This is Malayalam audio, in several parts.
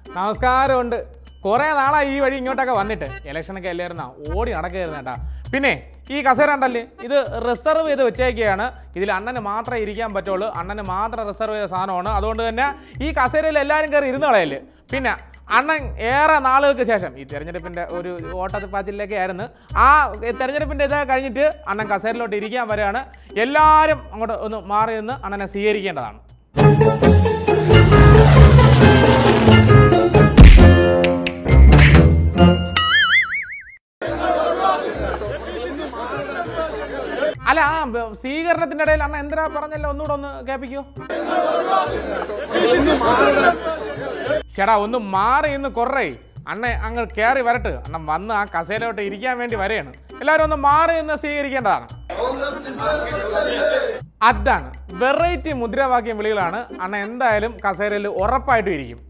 നമസ്കാരമുണ്ട് കുറേ നാളായി ഈ വഴി ഇങ്ങോട്ടൊക്കെ വന്നിട്ട് ഇലക്ഷനൊക്കെ അല്ലായിരുന്ന ഓടി നടക്കുകയായിരുന്നു കേട്ടാ പിന്നെ ഈ കസേര ഉണ്ടല്ലേ ഇത് റിസർവ് ചെയ്ത് വെച്ചേക്കുകയാണ് ഇതിൽ അണ്ണന് മാത്രമേ ഇരിക്കാൻ പറ്റുള്ളൂ അണ്ണന് മാത്രം റിസർവ് ചെയ്ത സാധനമാണ് അതുകൊണ്ട് തന്നെ ഈ കസേരയിൽ എല്ലാവരും കയറി ഇരുന്ന് കളയല് പിന്നെ അണ്ണൻ ഏറെ നാളുകൾക്ക് ശേഷം ഈ തെരഞ്ഞെടുപ്പിൻ്റെ ഒരു ഓട്ടപ്പാച്ചിലേക്ക് ആയിരുന്നു ആ തെരഞ്ഞെടുപ്പിൻ്റെ ഇത് കഴിഞ്ഞിട്ട് അണ്ണൻ കസേരയിലോട്ട് ഇരിക്കാൻ വരികയാണ് എല്ലാവരും അങ്ങോട്ട് ഒന്ന് മാറി നിന്ന് അണ്ണനെ സ്വീകരിക്കേണ്ടതാണ് അല്ല ആ ബ- സ്വീകരണത്തിന്റെ ഇടയിൽ അണ്ണ എന്തിനാ പറഞ്ഞല്ലോ ഒന്നുകൂടെ ഒന്ന് കേൾപ്പിക്കോ ചേടാ ഒന്ന് മാറി ഇന്ന് കുറേ അണ്ണ അങ്ങ് കയറി വരട്ട് അണ്ണൻ വന്ന് ആ കസേരയോട്ട് ഇരിക്കാൻ വേണ്ടി വരെയാണ് എല്ലാവരും ഒന്ന് മാറി നിന്ന് സ്വീകരിക്കേണ്ടതാണ് അതാണ് വെറൈറ്റി മുദ്രാവാക്യം വിളികളാണ് അണ്ണ എന്തായാലും കസേരയിൽ ഉറപ്പായിട്ടും ഇരിക്കും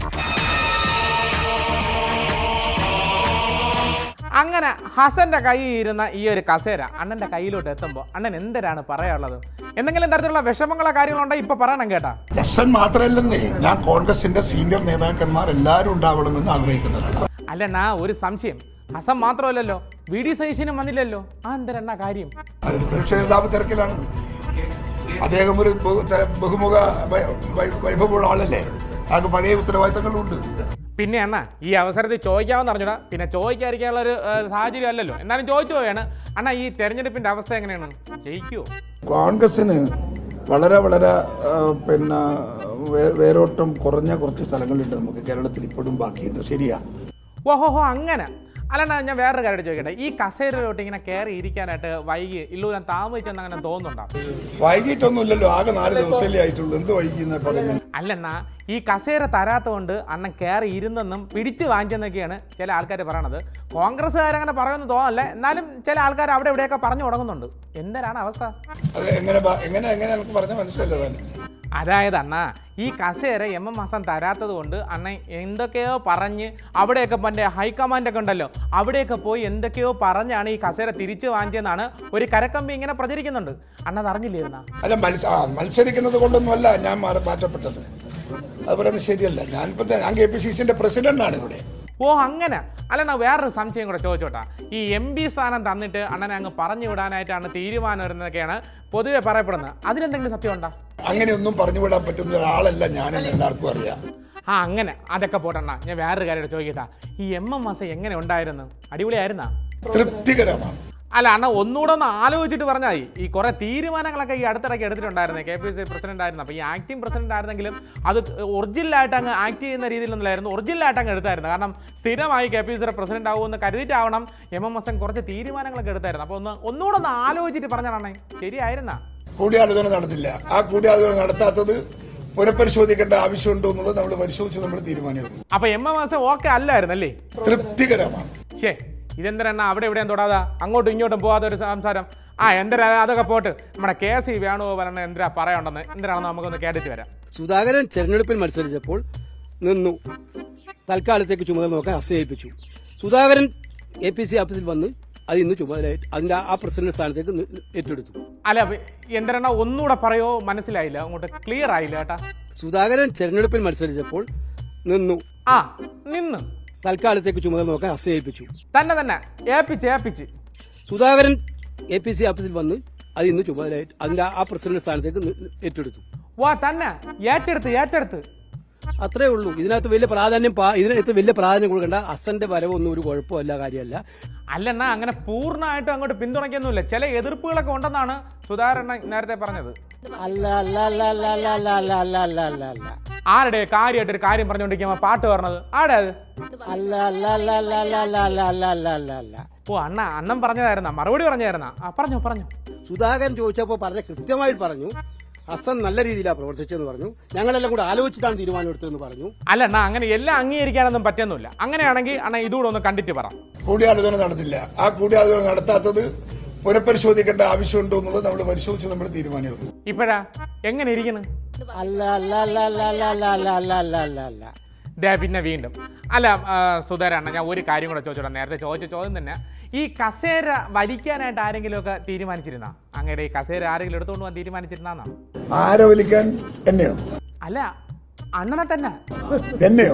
അങ്ങനെ ഹസന്റെ കയ്യിൽ ഇരുന്ന ഈ ഒരു കസേര അണ്ണന്റെ കയ്യിലോട്ട് എത്തുമ്പോൾ അണ്ണൻ എന്തരാണ് പറയാനുള്ളത് എന്തെങ്കിലും തരത്തിലുള്ള വിഷമങ്ങളോ കാര്യങ്ങളോ ഉണ്ടെങ്കിൽ ഇപ്പൊ പറയണം കേട്ടാ എസ് എൻ മാത്രമല്ലെന്നേ ഞാൻ കോൺഗ്രസിന്റെ സീനിയർ നേതാക്കന്മാർ എല്ലാവരും ഉണ്ടാവണമെന്ന് ആഗ്രഹിക്കുന്നതാണ് അല്ലണ്ണാ ഒരു സംശയം ഹസൻ മാത്രമല്ലല്ലോ വി ഡി സതീശനും വന്നില്ലല്ലോ ആ എന്തരണ്ണ കാര്യം അത് പ്രതിപക്ഷ നേതാവ് തിരക്കിലാണ് അദ്ദേഹം ഒരു ബഹു- ത- ബഹുമുഖ വൈ- വൈ- വൈഭവമുള്ള ആളല്ലേ അയാൾക്ക് പഴയ ഉത്തരവാദിത്തങ്ങളുണ്ട് പിന്നെ അണ്ണ ഈ അവസരത്തിൽ ചോദിക്കാമെന്ന് അറിഞ്ഞൂടാ പിന്നെ ചോദിക്കാതിരിക്കാനുള്ള ഒരു ഏഹ്, സാഹചര്യം അല്ലല്ലോ എന്നാലും ചോദിച്ചു പോയാണ് അണ്ണ ഈ തെരഞ്ഞെടുപ്പിന്റെ അവസ്ഥ എങ്ങനെയാണ് ജയിക്കുവോ കോൺഗ്രസിന് വളരെ വളരെ ആ, പിന്നെ വേ- വേരോട്ടം കുറഞ്ഞ കുറച്ച് സ്ഥലങ്ങളുണ്ട് നമുക്ക് കേരളത്തിൽ ഇപ്പോഴും ബാക്കിയുണ്ട് ശരിയാ ഓഹോ ഹോ അങ്ങനെ അല്ലണ്ണ ഞാൻ വേറൊരു കാര്യം ചോദിക്കട്ടെ ഈ കസേരയിലോട്ട് ഇങ്ങനെ കയറി ഇരിക്കാനായിട്ട് വൈകി ഇല്ലു ഞാൻ താമസിച്ചെന്ന് അങ്ങനെ തോന്നുന്നുണ്ടോ വൈകിട്ടൊന്നുമില്ലല്ലോ ആകെ നാല് ദിവസമല്ലേ ആയിട്ടുള്ളൂ എന്ത് വൈകിന്ന് പറയുന്നത് അല്ലണ്ണ ഈ കസേര തരാത്തതുകൊണ്ട് അണ്ണൻ കയറി ഇരുന്നെന്നും പിടിച്ച് വാങ്ങിച്ചെന്നൊക്കെയാണ് ചില ആൾക്കാർ പറയണത് കോൺഗ്രസ്സുകാരങ്ങനെ പറയുമെന്ന് തോന്നല്ല എന്നാലും ചില ആൾക്കാർ അവിടെ ഇവിടെയൊക്കെ പറഞ്ഞു തുടങ്ങുന്നുണ്ട് എന്തിനാണ് അവസ്ഥ അത് എങ്ങനെ ബ- എങ്ങനെ എങ്ങനെ എനിക്ക് പറഞ്ഞ മനസ്സിലല്ലോ താൻ അതായത് അണ്ണ ഈ കസേര എം എം ഹസൻ തരാത്തത് കൊണ്ട് അണ്ണൻ എന്തൊക്കെയോ പറഞ്ഞ് അവിടെയൊക്കെ പണ്ട് ഹൈക്കമാൻഡൊക്കെ ഉണ്ടല്ലോ അവിടെയൊക്കെ പോയി എന്തൊക്കെയോ പറഞ്ഞാണ് ഈ കസേര തിരിച്ചു വാങ്ങിച്ചതെന്നാണ് ഒരു കരക്കമ്പി ഇങ്ങനെ പ്രചരിക്കുന്നുണ്ട് അണ്ണത് അറിഞ്ഞില്ലായിരുന്ന അല്ല മത്സ ആ, മത്സരിക്കുന്നത് കൊണ്ടൊന്നുമല്ല ഞാൻ മാറി മാറ്റപ്പെട്ടത് അത് പറയുന്നത് ശരിയല്ല ഞാനിപ്പോ ദേ- ഞാൻ കെ പി സി സിന്റെ പ്രസിഡന്റാണ് ഇവിടെ ഓ അങ്ങനെ അല്ലണ്ണ വേറൊരു സംശയം കൂടെ ചോദിച്ചോട്ടാ ഈ എം പി സ്ഥാനം തന്നിട്ട് അണ്ണനെ അങ്ങ് പറഞ്ഞു വിടാനായിട്ടാണ് തീരുമാനം വരുന്നതൊക്കെയാണ് പൊതുവെ പറയപ്പെടുന്നത് അതിനെന്തെങ്കിലും സത്യം ഉണ്ടോ അങ്ങനെയൊന്നും പറഞ്ഞു വിടാൻ പറ്റുന്ന ഒരാളല്ല ഞാനെന്ന് എല്ലാവർക്കും അറിയാം ആ അങ്ങനെ അതൊക്കെ പോട്ടണ്ണ ഞാൻ വേറൊരു കാര്യം കൂടെ ചോദിക്കട്ടാ ഈ എം എം മാസം എങ്ങനെ ഉണ്ടായിരുന്നു അടിപൊളിയായിരുന്നാ തൃപ്തികരമാണ് അല്ല അണ്ണ ഒന്നുകൂടെ ഒന്ന് ആലോചിച്ചിട്ട് പറഞ്ഞാൽ മതി ഈ കുറെ തീരുമാനങ്ങളൊക്കെ ഈ അടുത്തിടയ്ക്ക് എടുത്തിട്ടുണ്ടായിരുന്നു കെ പി സി പ്രസിഡന്റ് ആയിരുന്നു അപ്പോൾ ഈ ആക്ടിംഗ് പ്രസിഡന്റ് ആയിരുന്നെങ്കിലും അത് ഒറിജിനലായിട്ട് അങ്ങ് ആക്ട് ചെയ്യുന്ന രീതിയിലൊന്നുമില്ലായിരുന്നു ഒറിജിനലായിട്ട് അങ്ങ് എടുത്തായിരുന്നു കാരണം സ്ഥിരമായി കെ പി സിയുടെ പ്രസിഡന്റ് ആവുമെന്ന് കരുതിയിട്ടാവണം എം എം എസ് എൻ കുറച്ച് തീരുമാനങ്ങളൊക്കെ എടുത്തായിരുന്നു അപ്പോൾ ഒന്ന് ഒന്നുകൂടെ ഒന്ന് ആലോചിച്ചിട്ട് പറഞ്ഞാണേ ശരിയായിരുന്നാ കൂടിയാലോചന നടന്നില്ല ആ കൂടിയാലോചന നടത്താത്തത് പുനഃപരിശോധിക്കേണ്ട ആവശ്യമുണ്ടോ എന്നുള്ളത് നമ്മൾ പരിശോധിച്ച് നമ്മൾ തീരുമാനമെടുക്കും അപ്പോൾ എം എം എസ് ഓക്കെ അല്ലായിരുന്നല്ലേ തൃപ്തികരമാണ് ശേ ഇതെന്തരെണ്ണ അവിടെ ഇവിടെയും തൊടാതെ അങ്ങോട്ടും ഇങ്ങോട്ടും പോകാത്ത ഒരു സംസാരം ആ എന്തരാ അതൊക്കെ പോട്ട് നമ്മുടെ കെ സി വേണുഗോപാലൻ എന്തിനാ പറയാനുണ്ടെന്ന് എന്തിനാണെന്ന് നമുക്കൊന്ന് കേട്ടിട്ട് വരാം സുധാകരൻ തെരഞ്ഞെടുപ്പിൽ മത്സരിച്ചപ്പോൾ നിന്നു തൽക്കാലത്തേക്ക് ചുമതല നോക്കാൻ അസേഹിപ്പിച്ചു സുധാകരൻ എ പി സി ഓഫീസിൽ വന്ന് അത് ഇന്ന് ചുമതലയായിട്ട് അതിന്റെ ആ പ്രസിഡന്റ് സ്ഥാനത്തേക്ക് നി- ഏറ്റെടുത്തു അല്ല എന്തരെണ്ണ ഒന്നുകൂടെ പറയോ മനസ്സിലായില്ല അങ്ങോട്ട് ക്ലിയർ ആയില്ല കേട്ടാ സുധാകരൻ തെരഞ്ഞെടുപ്പിൽ മത്സരിച്ചപ്പോൾ നിന്നു ആ നിന്ന് തൽക്കാലത്തേക്ക് ചുമതല നോക്കാൻ അസേഹിപ്പിച്ചു തന്നെ തന്നെ ഏപ്പിച്ച് ഏപ്പിച്ച് സുധാകരൻ എ പി സി ഓഫീസിൽ വന്ന് അത് ഇന്ന് ചുമതലയായിട്ട് അതിന്റെ ആ പ്രസിഡന്റ് സ്ഥാനത്തേക്ക് നി- ഏറ്റെടുത്തു വാ തന്നെ ഏറ്റെടുത്ത് ഏറ്റെടുത്ത് അത്രേ ഉള്ളൂ ഇതിനകത്ത് വലിയ പ്രാധാന്യം പാ- ഇതിനകത്ത് വലിയ പ്രാധാന്യം കൊടുക്കേണ്ട അസന്റെ വരവൊന്നും ഒരു കുഴപ്പമല്ല കാര്യമല്ല അല്ലെന്നാ അങ്ങനെ പൂർണ്ണമായിട്ടും അങ്ങോട്ട് പിന്തുണയ്ക്കൊന്നുമില്ല ചില എതിർപ്പുകളൊക്കെ ഉണ്ടെന്നാണ് സുധാകരൻ നേരത്തെ പറഞ്ഞത് അല്ല അല്ല അല്ല അല്ല അല്ല അല്ല അല്ല അല്ല അല്ല അല്ല അല്ല ആരുടെ കാര്യമായിട്ട് ഒരു കാര്യം പറഞ്ഞുകൊണ്ടിരിക്കുമ്പോൾ പാട്ട് പറഞ്ഞത് ആടെ അത് അല്ല അല്ല അല്ല അല്ല അല്ല അല്ല അല്ല അല്ല അല്ല അല്ല അല്ല ഓ അണ്ണ അണ്ണൻ പറഞ്ഞതായിരുന്ന മറുപടി പറഞ്ഞതായിരുന്ന ആ പറഞ്ഞോ പറഞ്ഞോ സുധാകരൻ ചോദിച്ചപ്പോൾ പറഞ്ഞ കൃത്യമായി പറഞ്ഞു ഹസൻ നല്ല രീതിയിലാണ് പ്രവർത്തിച്ചെന്ന് പറഞ്ഞു ഞങ്ങളെല്ലാം കൂടെ ആലോചിച്ചിട്ടാണ് തീരുമാനമെടുത്തതെന്ന് പറഞ്ഞു അല്ല അണ്ണ അങ്ങനെ എല്ലാം അംഗീകരിക്കാനൊന്നും പറ്റുന്നില്ല അങ്ങനെയാണെങ്കിൽ അണ്ണ ഇതുകൂടെ ഒന്ന് കണ്ടിട്ട് പറ കൂടിയാലോചന നടന്നില്ല ആ കൂടിയാലോചന നടത്താത്തത് പുനഃപരിശോധിക്കേണ്ട ആവശ്യമുണ്ടോ എന്നുള്ളത് നമ്മൾ പരിശോധിച്ച് നമ്മൾ തീരുമാനമെടുക്കും ഇപ്പോഴാ എങ്ങനെ ഇരിക്കുന്നു അല്ല അല്ല അല്ല അല്ല അല്ല അല്ല അല്ല അല്ല അല്ല അല്ല അല്ല ദേ പിന്നെ വീണ്ടും അല്ല ആ, സുധീര അണ്ണ ഞാൻ ഒരു കാര്യം കൂടെ ചോദിച്ചോടാം നേരത്തെ ചോദിച്ച ചോദ്യം തന്നെ ഈ കസേര വലിക്കാനായിട്ട് ആരെങ്കിലും ഒക്കെ തീരുമാനിച്ചിരുന്നാ അങ്ങനെ ഈ കസേര ആരെങ്കിലും എടുത്തുകൊണ്ട് പോകാൻ തീരുമാനിച്ചിരുന്നാ ആരെ വലിക്കാൻ എന്നെയോ അല്ല അണ്ണനെ തന്നെ എന്നെയോ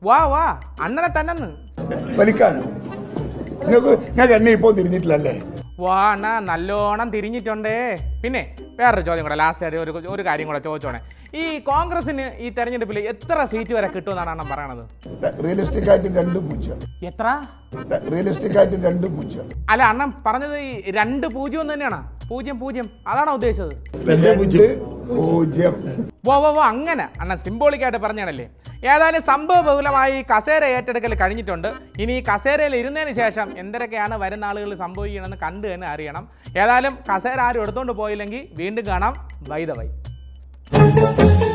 വാ വാ അണ്ണനെ തന്നെന്ന് വലിക്കാനോ നിങ്ങൾക്ക് നിങ്ങൾക്ക് എന്നെ ഇപ്പോൾ തിരിഞ്ഞിട്ടില്ലല്ലേ വാ അണ്ണ നല്ലോണം തിരിഞ്ഞിട്ടുണ്ടേ പിന്നെ വേറൊരു ചോദ്യം കൂടെ ലാസ്റ്റ് ആയിട്ട് ഒരു ഒരു കാര്യം കൂടെ ചോദിച്ചോണേ ഈ കോൺഗ്രസിന് ഈ തെരഞ്ഞെടുപ്പിൽ എത്ര സീറ്റ് വരെ കിട്ടുമെന്നാണ് അണ്ണൻ പറയണത് റിയലിസ്റ്റിക് ആയിട്ട് രണ്ട് പൂജ്യം എത്ര റിയലിസ്റ്റിക് ആയിട്ട് രണ്ട് പൂജ്യം അല്ല അണ്ണൻ പറഞ്ഞത് ഈ രണ്ട് പൂജ്യം എന്ന് തന്നെയാണോ പൂജ്യം പൂജ്യം അതാണോ ഉദ്ദേശിച്ചത് രണ്ട് പൂജ്യം വോ വോ വോ അങ്ങനെ അണ്ണൻ സിംബോളിക്കായിട്ട് പറഞ്ഞാണല്ലേ ഏതായാലും സംഭവ ബഹുലമായി കസേര ഏറ്റെടുക്കൽ കഴിഞ്ഞിട്ടുണ്ട് ഇനി ഈ കസേരയിൽ ഇരുന്നതിന് ശേഷം എന്തൊക്കെയാണ് വരുന്ന ആളുകൾ സംഭവിക്കണമെന്ന് കണ്ടു തന്നെ അറിയണം ഏതായാലും കസേര ആരും എടുത്തോണ്ട് പോയില്ലെങ്കിൽ വീണ്ടും കാണാം വൈ ദ വൈ